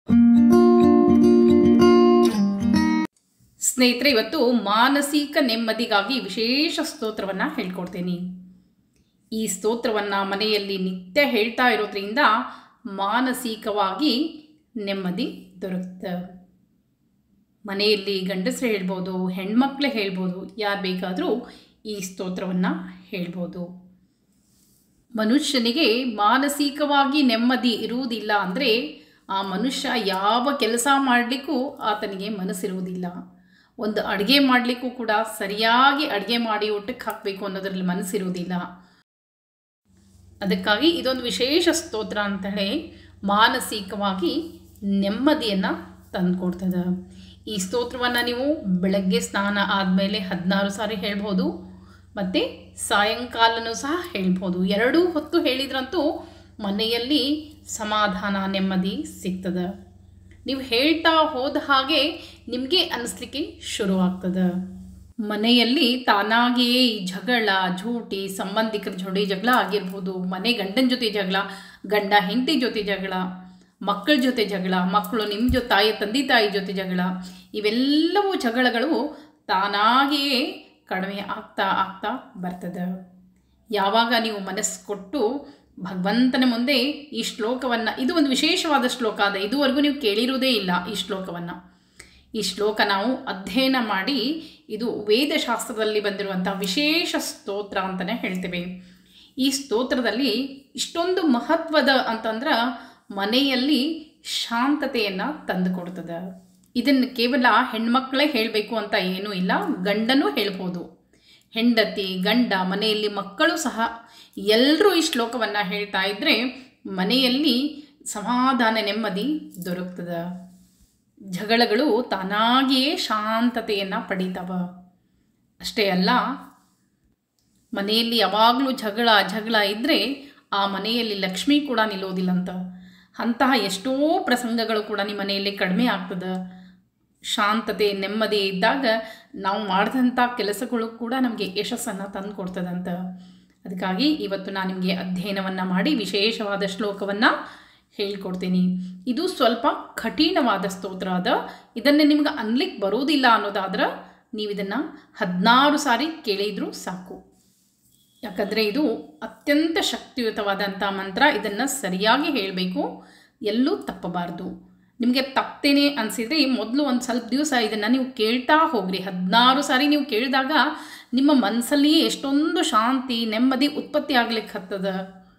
ಸ್ನೇಹಿತರೆ ಇವತ್ತು ಮಾನಸಿಕ ನೆಮ್ಮದಿಗಾಗಿ ವಿಶೇಷ ಸ್ತೋತ್ರವನ್ನು ಹೇಳ್ಕೊಡ್ತೀನಿ ಈ ಸ್ತೋತ್ರವನ್ನು ಮನೆಯಲ್ಲಿ ನಿತ್ಯ ಹೇಳ್ತಾ ಇರೋದ್ರಿಂದ ಮಾನಸಿಕವಾಗಿ ನೆಮ್ಮದಿ ದೊರಕುತ್ತೆ ಮನೆಯಲ್ಲಿ ಗಂಡಸರು ಹೇಳ್ಬೋದು ಹೆಣ್ಮಕ್ಳೇ ಹೇಳ್ಬೋದು ಯಾರು ಬೇಕಾದರೂ ಈ ಸ್ತೋತ್ರವನ್ನು ಹೇಳ್ಬೋದು ಮನುಷ್ಯನಿಗೆ ಮಾನಸಿಕವಾಗಿ ನೆಮ್ಮದಿ ಇರುವುದಿಲ್ಲ ಅಂದರೆ ಆ ಮನುಷ್ಯ ಯಾವ ಕೆಲಸ ಮಾಡಲಿಕ್ಕೂ ಆತನಿಗೆ ಮನಸ್ಸಿರುವುದಿಲ್ಲ ಒಂದು ಅಡುಗೆ ಮಾಡಲಿಕ್ಕೂ ಕೂಡ ಸರಿಯಾಗಿ ಅಡುಗೆ ಮಾಡಿ ಊಟಕ್ಕೆ ಹಾಕಬೇಕು ಅನ್ನೋದರಲ್ಲಿ ಮನಸ್ಸಿರುವುದಿಲ್ಲ ಅದಕ್ಕಾಗಿ ಇದೊಂದು ವಿಶೇಷ ಸ್ತೋತ್ರ ಅಂತೇಳಿ ಮಾನಸಿಕವಾಗಿ ನೆಮ್ಮದಿಯನ್ನು ತಂದುಕೊಡ್ತದೆ ಈ ಸ್ತೋತ್ರವನ್ನು ನೀವು ಬೆಳಗ್ಗೆ ಸ್ನಾನ ಆದಮೇಲೆ ಹದಿನಾರು ಸಾರಿ ಹೇಳ್ಬೋದು ಮತ್ತು ಸಾಯಂಕಾಲನೂ ಸಹ ಹೇಳ್ಬೋದು ಎರಡೂ ಹೊತ್ತು ಹೇಳಿದ್ರಂತೂ ಮನೆಯಲ್ಲಿ ಸಮಾಧಾನ ನೆಮ್ಮದಿ ಸಿಗ್ತದೆ ನೀವು ಹೇಳ್ತಾ ಹೋದ ಹಾಗೆ ನಿಮಗೆ ಅನ್ನಿಸ್ಲಿಕ್ಕೆ ಶುರುವಾಗ್ತದೆ ಮನೆಯಲ್ಲಿ ತಾನಾಗಿಯೇ ಈ ಜಗಳ ಜೂಟಿ ಸಂಬಂಧಿಕರ ಜೋಡಿ ಜಗಳ ಆಗಿರ್ಬೋದು ಮನೆ ಗಂಡನ ಜೊತೆ ಜಗಳ ಗಂಡ ಹೆಂಡತಿ ಜೊತೆ ಜಗಳ ಮಕ್ಕಳ ಜೊತೆ ಜಗಳ ಮಕ್ಕಳು ನಿಮ್ಮ ಜೊತೆ ತಾಯಿ ತಂದೆ ತಾಯಿ ಜೊತೆ ಜಗಳ ಇವೆಲ್ಲವೂ ಜಗಳಗಳು ತಾನಾಗಿಯೇ ಕಡಿಮೆ ಆಗ್ತಾ ಆಗ್ತಾ ಬರ್ತದೆ ಯಾವಾಗ ನೀವು ಮನಸ್ಸು ಕೊಟ್ಟು ಭಗವಂತನ ಮುಂದೆ ಈ ಶ್ಲೋಕವನ್ನು ಇದು ಒಂದು ವಿಶೇಷವಾದ ಶ್ಲೋಕ ಅದ ಇದುವರೆಗೂ ನೀವು ಕೇಳಿರುವುದೇ ಇಲ್ಲ ಈ ಶ್ಲೋಕವನ್ನು ಈ ಶ್ಲೋಕ ನಾವು ಅಧ್ಯಯನ ಮಾಡಿ ಇದು ವೇದಶಾಸ್ತ್ರದಲ್ಲಿ ಬಂದಿರುವಂಥ ವಿಶೇಷ ಸ್ತೋತ್ರ ಅಂತಲೇ ಹೇಳ್ತೇವೆ ಈ ಸ್ತೋತ್ರದಲ್ಲಿ ಇಷ್ಟೊಂದು ಮಹತ್ವದ ಅಂತಂದ್ರೆ ಮನೆಯಲ್ಲಿ ಶಾಂತತೆಯನ್ನು ತಂದುಕೊಡ್ತದೆ ಇದನ್ನು ಕೇವಲ ಹೆಣ್ಮಕ್ಳೇ ಹೇಳಬೇಕು ಅಂತ ಏನೂ ಇಲ್ಲ ಗಂಡನೂ ಹೇಳ್ಬೋದು ಹೆಂಡತಿ ಗಂಡ ಮನೆಯಲ್ಲಿ ಮಕ್ಕಳು ಸಹ ಎಲ್ಲರೂ ಈ ಶ್ಲೋಕವನ್ನು ಹೇಳ್ತಾ ಇದ್ದರೆ ಮನೆಯಲ್ಲಿ ಸಮಾಧಾನ ನೆಮ್ಮದಿ ದೊರಕ್ತದೆ ಜಗಳಗಳು ತಾನಾಗಿಯೇ ಶಾಂತತೆಯನ್ನು ಪಡೀತಾವ ಅಷ್ಟೇ ಅಲ್ಲ ಮನೆಯಲ್ಲಿ ಯಾವಾಗಲೂ ಜಗಳ ಜಗಳ ಇದ್ದರೆ ಆ ಮನೆಯಲ್ಲಿ ಲಕ್ಷ್ಮಿ ಕೂಡ ನಿಲ್ಲೋದಿಲ್ಲಂತ ಅಂತಹ ಎಷ್ಟೋ ಪ್ರಸಂಗಗಳು ಕೂಡ ನಿಮ್ಮ ಮನೆಯಲ್ಲಿ ಕಡಿಮೆ ಆಗ್ತದೆ ಶಾಂತತೆ ನೆಮ್ಮದಿ ಇದ್ದಾಗ ನಾವು ಮಾಡಿದಂಥ ಕೆಲಸಗಳು ಕೂಡ ನಮಗೆ ಯಶಸ್ಸನ್ನು ತಂದು ಕೊಡ್ತದಂತ ಅದಕ್ಕಾಗಿ ಇವತ್ತು ನಾನು ನಿಮಗೆ ಅಧ್ಯಯನವನ್ನು ಮಾಡಿ ವಿಶೇಷವಾದ ಶ್ಲೋಕವನ್ನು ಹೇಳ್ಕೊಡ್ತೀನಿ ಇದು ಸ್ವಲ್ಪ ಕಠಿಣವಾದ ಸ್ತೋತ್ರ ಅದ ಇದನ್ನು ನಿಮ್ಗೆ ಅನ್ಲಿಕ್ಕೆ ಬರೋದಿಲ್ಲ ಅನ್ನೋದಾದ್ರೆ ನೀವು ಇದನ್ನು ಹದಿನಾರು ಸಾರಿ ಕೇಳಿದರೂ ಸಾಕು ಯಾಕಂದರೆ ಇದು ಅತ್ಯಂತ ಶಕ್ತಿಯುತವಾದಂಥ ಮಂತ್ರ ಇದನ್ನು ಸರಿಯಾಗಿ ಹೇಳಬೇಕು ಎಲ್ಲೂ ತಪ್ಪಬಾರ್ದು ನಿಮಗೆ ತಪ್ಪೇನೆ ಅನಿಸಿದರೆ ಮೊದಲು ಒಂದು ಸ್ವಲ್ಪ ದಿವಸ ಇದನ್ನು ನೀವು ಕೇಳ್ತಾ ಹೋಗ್ರಿ ಹದಿನಾರು ಸಾರಿ ನೀವು ಕೇಳಿದಾಗ ನಿಮ್ಮ ಮನಸ್ಸಲ್ಲಿಯೇ ಎಷ್ಟೊಂದು ಶಾಂತಿ ನೆಮ್ಮದಿ ಉತ್ಪತ್ತಿ ಆಗ್ಲಿಕ್ಕೆ ಹತ್ತದ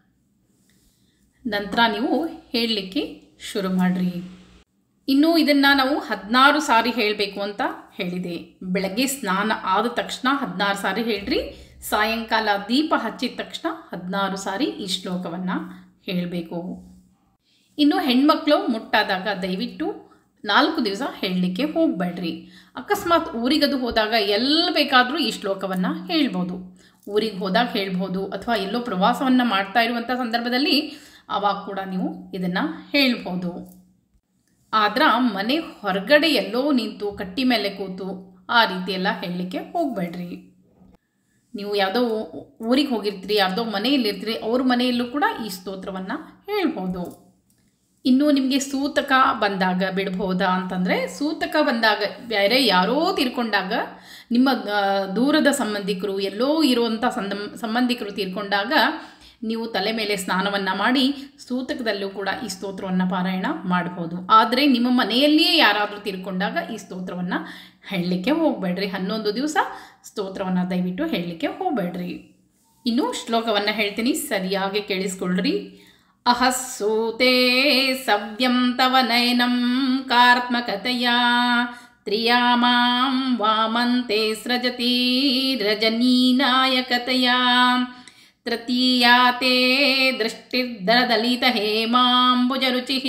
ನಂತರ ನೀವು ಹೇಳಲಿಕ್ಕೆ ಶುರು ಮಾಡಿರಿ ಇನ್ನು ಇದನ್ನು ನಾವು ಹದಿನಾರು ಸಾರಿ ಹೇಳಬೇಕು ಅಂತ ಹೇಳಿದೆ ಬೆಳಗ್ಗೆ ಸ್ನಾನ ಆದ ತಕ್ಷಣ ಹದಿನಾರು ಸಾರಿ ಹೇಳ್ರಿ ಸಾಯಂಕಾಲ ದೀಪ ಹಚ್ಚಿದ ತಕ್ಷಣ ಹದಿನಾರು ಸಾರಿ ಈ ಶ್ಲೋಕವನ್ನು ಹೇಳಬೇಕು ಇನ್ನು ಹೆಣ್ಮಕ್ಳು ಮುಟ್ಟಾದಾಗ ದಯವಿಟ್ಟು ನಾಲ್ಕು ದಿವಸ ಹೇಳಲಿಕ್ಕೆ ಹೋಗಬೇಡ್ರಿ ಅಕಸ್ಮಾತ್ ಊರಿಗದು ಹೋದಾಗ ಎಲ್ಲಿ ಬೇಕಾದರೂ ಈ ಶ್ಲೋಕವನ್ನು ಹೇಳ್ಬೋದು ಊರಿಗೆ ಹೋದಾಗ ಹೇಳ್ಬೋದು ಅಥವಾ ಎಲ್ಲೋ ಪ್ರವಾಸವನ್ನು ಮಾಡ್ತಾ ಇರುವಂಥ ಸಂದರ್ಭದಲ್ಲಿ ಆವಾಗ ಕೂಡ ನೀವು ಇದನ್ನು ಹೇಳ್ಬೋದು ಆದ್ರೆ ಮನೆ ಹೊರಗಡೆ ಎಲ್ಲೋ ನಿಂತು ಕಟ್ಟಿ ಮೇಲೆ ಕೂತು ಆ ರೀತಿ ಎಲ್ಲ ಹೇಳಲಿಕ್ಕೆ ಹೋಗಬೇಡ್ರಿ ನೀವು ಯಾವುದೋ ಊರಿಗೆ ಹೋಗಿರ್ತೀರಿ ಯಾರ್ದೋ ಮನೆಯಲ್ಲಿರ್ತೀರಿ ಅವ್ರ ಮನೆಯಲ್ಲೂ ಕೂಡ ಈ ಸ್ತೋತ್ರವನ್ನು ಹೇಳ್ಬೋದು ಇನ್ನು ನಿಮಗೆ ಸೂತಕ ಬಂದಾಗ ಬಿಡ್ಬೋದಾ ಅಂತಂದರೆ ಸೂತಕ ಬಂದಾಗ ಬೇರೆ ಯಾರೋ ತೀರ್ಕೊಂಡಾಗ ನಿಮ್ಮ ದೂರದ ಸಂಬಂಧಿಕರು ಎಲ್ಲೋ ಇರುವಂಥ ಸಂದ ಸಂಬಂಧಿಕರು ತೀರ್ಕೊಂಡಾಗ ನೀವು ತಲೆ ಮೇಲೆ ಸ್ನಾನವನ್ನು ಮಾಡಿ ಸೂತಕದಲ್ಲೂ ಕೂಡ ಈ ಸ್ತೋತ್ರವನ್ನು ಪಾರಾಯಣ ಮಾಡ್ಬೋದು ಆದರೆ ನಿಮ್ಮ ಮನೆಯಲ್ಲಿಯೇ ಯಾರಾದರೂ ತೀರ್ಕೊಂಡಾಗ ಈ ಸ್ತೋತ್ರವನ್ನು ಹೇಳಲಿಕ್ಕೆ ಹೋಗಬೇಡ್ರಿ ಹನ್ನೊಂದು ದಿವಸ ಸ್ತೋತ್ರವನ್ನು ದಯವಿಟ್ಟು ಹೇಳಲಿಕ್ಕೆ ಹೋಗಬೇಡ್ರಿ ಇನ್ನು ಶ್ಲೋಕವನ್ನು ಹೇಳ್ತೀನಿ ಸರಿಯಾಗಿ ಕೇಳಿಸ್ಕೊಳ್ರಿ ಅಹಸ್ಸೂತೆ ಸವ್ಯಂ ತವ ನಯನಂ ಕಾರ್ತ್ಮಕತೆಯ ತ್ರಿಯಾಮಾಂ ವಾಮಂತೆ ಸೃಜತಿ ರಜನೀನಾಯಕತೆಯ ತೃತೀಯಾತೆ ದೃಷ್ಟಿರ್ದರದಲಿತ ಹೇಮಾಂಬುಜರುಚಿ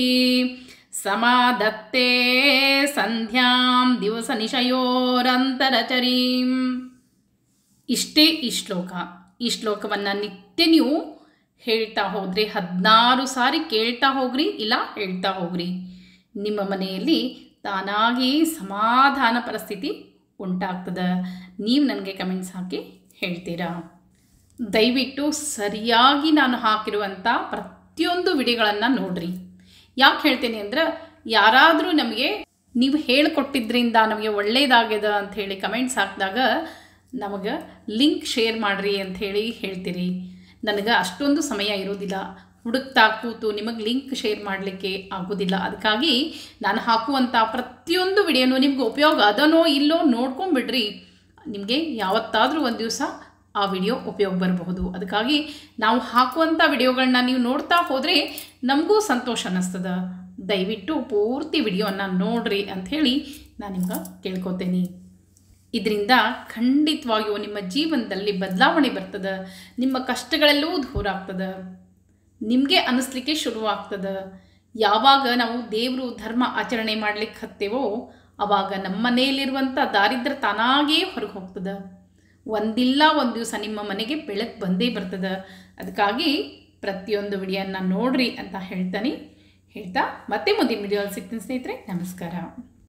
ಸಮಾಧತ್ತೆ ಸಂಧ್ಯಾಂ ದಿವಸ ನಿಶಯೋರಂತರಚರೀಂ ಇಷ್ಟೇ ಈ ಶ್ಲೋಕ ಈ ಶ್ಲೋಕವನ್ನು ನಿತ್ಯ ನೀವು ಹೇಳ್ತಾ ಹೋಗ್ರಿ ಹದಿನಾರು ಸಾರಿ ಕೇಳ್ತಾ ಹೋಗ್ರಿ ಇಲ್ಲ ಹೇಳ್ತಾ ಹೋಗ್ರಿ ನಿಮ್ಮ ಮನೆಯಲ್ಲಿ ತಾನಾಗಿ ಸಮಾಧಾನ ಪರಿಸ್ಥಿತಿ ಉಂಟಾಗ್ತದೆ ನೀವು ನನಗೆ ಕಮೆಂಟ್ಸ್ ಹಾಕಿ ಹೇಳ್ತೀರಾ ದಯವಿಟ್ಟು ಸರಿಯಾಗಿ ನಾನು ಹಾಕಿರುವಂಥ ಪ್ರತಿಯೊಂದು ವಿಡಿಯೋಗಳನ್ನು ನೋಡ್ರಿ ಯಾಕೆ ಹೇಳ್ತೀನಿ ಅಂದ್ರೆ ಯಾರಾದರೂ ನಮಗೆ ನೀವು ಹೇಳಿಕೊಟ್ಟಿದ್ರಿಂದ ನಮಗೆ ಒಳ್ಳೇದಾಗ್ಯದ ಅಂತ ಹೇಳಿ ಕಮೆಂಟ್ಸ್ ಹಾಕಿದಾಗ ನಮಗೆ ಲಿಂಕ್ ಶೇರ್ ಮಾಡಿರಿ ಅಂತ ಹೇಳಿ ಹೇಳ್ತೀರಿ ನನಗೆ ಅಷ್ಟೊಂದು ಸಮಯ ಇರೋದಿಲ್ಲ ಹುಡುಕ್ತಾ ಕೂತು ನಿಮಗೆ ಲಿಂಕ್ ಶೇರ್ ಮಾಡಲಿಕ್ಕೆ ಆಗೋದಿಲ್ಲ ಅದಕ್ಕಾಗಿ ನಾನು ಹಾಕುವಂಥ ಪ್ರತಿಯೊಂದು ವಿಡಿಯೋನು ನಿಮ್ಗೆ ಉಪಯೋಗ ಅದನೋ ಇಲ್ಲೋ ನೋಡ್ಕೊಂಬಿಡ್ರಿ ನಿಮಗೆ ಯಾವತ್ತಾದರೂ ಒಂದು ದಿವಸ ಆ ವಿಡಿಯೋ ಉಪಯೋಗ ಬರಬಹುದು ಅದಕ್ಕಾಗಿ ನಾವು ಹಾಕುವಂಥ ವಿಡಿಯೋಗಳನ್ನ ನೀವು ನೋಡ್ತಾ ಹೋದರೆ ನಮಗೂ ಸಂತೋಷ ಅನ್ನಿಸ್ತದ ದಯವಿಟ್ಟು ಪೂರ್ತಿ ವಿಡಿಯೋನ ನೋಡ್ರಿ ಅಂಥೇಳಿ ನಾನು ನಿಮ್ಗೆ ಕೇಳ್ಕೊತೇನೆ ಇದರಿಂದ ಖಂಡಿತವಾಗಿಯೂ ನಿಮ್ಮ ಜೀವನದಲ್ಲಿ ಬದಲಾವಣೆ ಬರ್ತದೆ ನಿಮ್ಮ ಕಷ್ಟಗಳೆಲ್ಲವೂ ದೂರ ಆಗ್ತದೆ ನಿಮಗೆ ಅನ್ನಿಸ್ಲಿಕ್ಕೆ ಶುರುವಾಗ್ತದೆ ಯಾವಾಗ ನಾವು ದೇವರು ಧರ್ಮ ಆಚರಣೆ ಮಾಡ್ಲಿಕ್ಕೆ ಹತ್ತೇವೋ ಆವಾಗ ನಮ್ಮ ಮನೆಯಲ್ಲಿರುವಂಥ ದಾರಿದ್ರ್ಯ ತಾನಾಗೇ ಹೊರಗೆ ಹೋಗ್ತದೆ ಒಂದಿಲ್ಲ ಒಂದು ದಿವಸ ನಿಮ್ಮ ಮನೆಗೆ ಬೆಳಕು ಬಂದೇ ಬರ್ತದೆ ಅದಕ್ಕಾಗಿ ಪ್ರತಿಯೊಂದು ವಿಡಿಯೋನ ನೋಡ್ರಿ ಅಂತ ಹೇಳ್ತಾನೆ ಹೇಳ್ತಾ ಮತ್ತೆ ಮುಂದಿನ ವಿಡಿಯೋಲ್ಲಿ ಸಿಗ್ತೀನಿ ಸ್ನೇಹಿತರೆ ನಮಸ್ಕಾರ